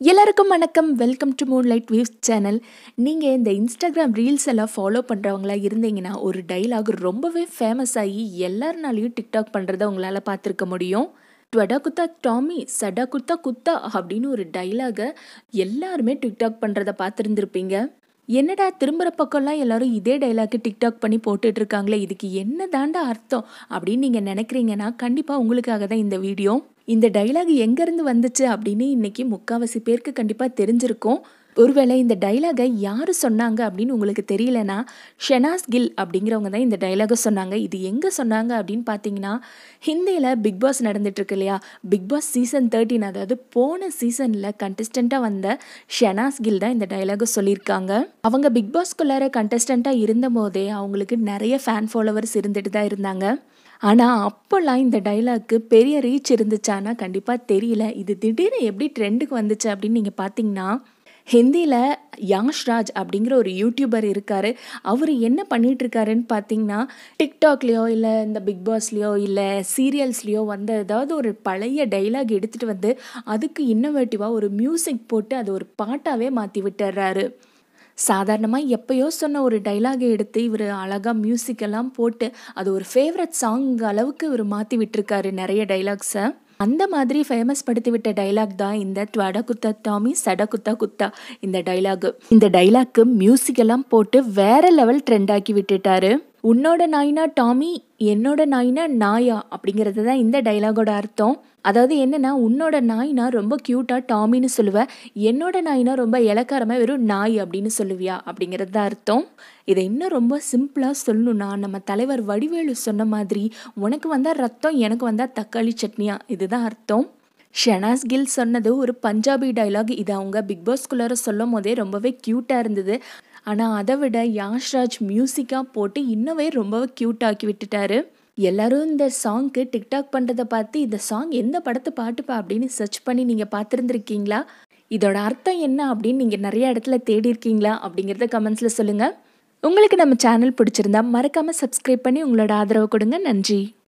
எல்லாருக்கும் வணக்கம் welcome to moonlight views channel நீங்கள் இந்த இன்ஸ்டாகிராம் ரீல்ஸ் எல்லாம் ஃபாலோ பண்ணுறவங்களா இருந்தீங்கன்னா ஒரு டைலாக் ரொம்பவே ஃபேமஸ் ஆகி எல்லாருனாலையும் டிக்டாக் பண்ணுறத உங்களால் பார்த்துருக்க முடியும் ட்வடா குத்தா டாமி சடா குத்தா குத்தா அப்படின்னு ஒரு டைலாகை எல்லாருமே டிக்டாக் பண்ணுறத பார்த்துருந்துருப்பீங்க என்னடா திரும்புகிற பக்கம்லாம் எல்லாரும் இதே டைலாக்கு டிக்டாக் பண்ணி போட்டுட்டு இருக்காங்களே இதுக்கு என்ன தாண்டா அர்த்தம் அப்படின்னு நீங்கள் நினைக்கிறீங்கன்னா கண்டிப்பாக உங்களுக்காக தான் இந்த வீடியோ இந்த டைலாக் எங்கேருந்து வந்துச்சு அப்படின்னு இன்னைக்கு முக்காவாசி பேருக்கு கண்டிப்பாக தெரிஞ்சிருக்கும் ஒருவேளை இந்த டைலாகை யார் சொன்னாங்க அப்படின்னு உங்களுக்கு தெரியலனா ஷெனாஸ் கில் அப்படிங்கிறவங்க தான் இந்த டைலாகை சொன்னாங்க இது எங்கே சொன்னாங்க அப்படின்னு பார்த்தீங்கன்னா ஹிந்தியில் பிக் பாஸ் நடந்துட்டுருக்கு இல்லையா பிக் பாஸ் சீசன் தேர்ட்டின் அதாவது போன சீசனில் கண்டஸ்டண்ட்டாக வந்த ஷெனாஸ் கில் தான் இந்த டைலாகை சொல்லியிருக்காங்க அவங்க பிக் பாஸ்குள்ளார கண்டஸ்டண்ட்டாக இருந்த போதே அவங்களுக்கு நிறைய ஃபேன் ஃபாலோவர்ஸ் இருந்துட்டு தான் இருந்தாங்க ஆனால் அப்போல்லாம் இந்த டைலாக்கு பெரிய ரீச் இருந்துச்சானா கண்டிப்பாக தெரியல இது திடீர்னு எப்படி ட்ரெண்டுக்கு வந்துச்சு அப்படின்னு நீங்கள் பார்த்தீங்கன்னா ஹிந்தியில் யாஷ்ராஜ் அப்படிங்கிற ஒரு யூடியூபர் இருக்கார் அவர் என்ன பண்ணிட்டு இருக்காருன்னு பார்த்தீங்கன்னா டிக்டாக்லேயோ இல்லை இந்த பிக் பாஸ்லேயோ இல்லை சீரியல்ஸ்லேயோ வந்த ஏதாவது ஒரு பழைய டைலாக் எடுத்துகிட்டு வந்து அதுக்கு இன்னோவேட்டிவாக ஒரு மியூசிக் போட்டு அது ஒரு பாட்டாகவே மாற்றி விட்டுறாரு சாதாரணமாக எப்பயோ சொன்ன ஒரு டைலாகை எடுத்து இவர் அழகாக மியூசிக் எல்லாம் போட்டு அது ஒரு ஃபேவரட் சாங் அளவுக்கு இவர் மாற்றி விட்டுருக்காரு நிறைய டைலாக்ஸை அந்த மாதிரி ஃபேமஸ் படுத்தி விட்ட டைலாக் தான் இந்த ட்வட குத்தா டாமி சட குத்தா குத்தா இந்த டைலாக் இந்த டைலாக்கு மியூசிக் எல்லாம் போட்டு வேற லெவல் ட்ரெண்ட் ஆக்கி விட்டுட்டாரு உன்னோட நாயினா டாமி என்னோட நாயினா நாயா அப்படிங்கிறது தான் இந்த டைலாகோட அர்த்தம் அதாவது என்னன்னா உன்னோட நாய்னா ரொம்ப க்யூட்டாக டாமின்னு சொல்லுவேன் என்னோட நாய்னா ரொம்ப இலக்காரமாக வெறும் நாய் அப்படின்னு சொல்லுவியா அப்படிங்கிறது தான் அர்த்தம் இதை இன்னும் ரொம்ப சிம்பிளாக சொல்லணும்னா நம்ம தலைவர் வடிவேலு சொன்ன மாதிரி உனக்கு வந்தால் ரத்தம் எனக்கு வந்தால் தக்காளி சட்னியா இதுதான் அர்த்தம் ஷெனாஸ் கில் சொன்னது ஒரு பஞ்சாபி டைலாக் இது அவங்க பிக் பாஸ்குள்ளார சொல்லும் போதே ரொம்பவே க்யூட்டாக இருந்தது ஆனால் அதை விட யாஷ்ராஜ் மியூசிக்காக போட்டு இன்னவே ரொம்பவே க்யூட் ஆக்கி விட்டுட்டாரு எல்லாரும் இந்த சாங்க்கு டிக்டாக் பண்ணுறதை பார்த்து இந்த சாங் எந்த படத்தை பாட்டுப்பா அப்படின்னு சர்ச் பண்ணி நீங்கள் பார்த்துருந்துருக்கீங்களா இதோட அர்த்தம் என்ன அப்படின்னு நீங்கள் நிறைய இடத்துல தேடி இருக்கீங்களா அப்படிங்கிறத கமெண்ட்ஸில் சொல்லுங்கள் உங்களுக்கு நம்ம சேனல் பிடிச்சிருந்தா மறக்காமல் சப்ஸ்கிரைப் பண்ணி உங்களோட ஆதரவு கொடுங்க நன்றி